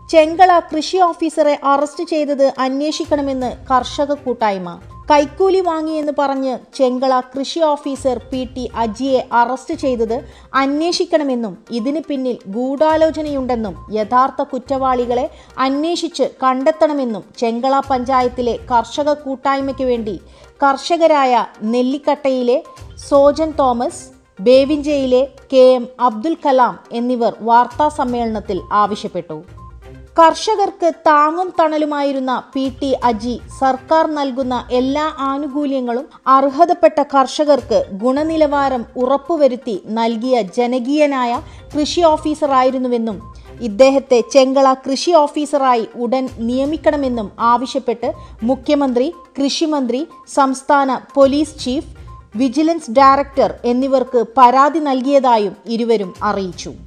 ചെങ്കള കൃഷി ഓഫീസറെ അറസ്റ്റ് ചെയ്തത് അന്വേഷിക്കണമെന്ന് കർഷക കൂട്ടായ്മ കൈക്കൂലി വാങ്ങിയെന്ന് പറഞ്ഞ് ചെങ്കള കൃഷി ഓഫീസർ പി ടി അജിയെ അറസ്റ്റ് ചെയ്തത് അന്വേഷിക്കണമെന്നും ഇതിന് പിന്നിൽ ഗൂഢാലോചനയുണ്ടെന്നും യഥാർത്ഥ കുറ്റവാളികളെ അന്വേഷിച്ച് കണ്ടെത്തണമെന്നും ചെങ്കള പഞ്ചായത്തിലെ കർഷക കൂട്ടായ്മയ്ക്ക് വേണ്ടി കർഷകരായ നെല്ലിക്കട്ടയിലെ സോജൻ തോമസ് ബേവിഞ്ചയിലെ കെ എം അബ്ദുൽ കലാം എന്നിവർ വാർത്താ സമ്മേളനത്തിൽ ആവശ്യപ്പെട്ടു കർഷകർക്ക് താങ്ങും തണലുമായിരുന്ന പി ടി അജി സർക്കാർ നൽകുന്ന എല്ലാ ആനുകൂല്യങ്ങളും അർഹതപ്പെട്ട കർഷകർക്ക് ഗുണനിലവാരം ഉറപ്പുവരുത്തി നൽകിയ ജനകീയനായ കൃഷി ഓഫീസറായിരുന്നുവെന്നും ഇദ്ദേഹത്തെ ചെങ്കള കൃഷി ഓഫീസറായി ഉടൻ നിയമിക്കണമെന്നും ആവശ്യപ്പെട്ട് മുഖ്യമന്ത്രി കൃഷിമന്ത്രി സംസ്ഥാന പോലീസ് ചീഫ് വിജിലൻസ് ഡയറക്ടർ എന്നിവർക്ക് പരാതി നൽകിയതായും ഇരുവരും അറിയിച്ചു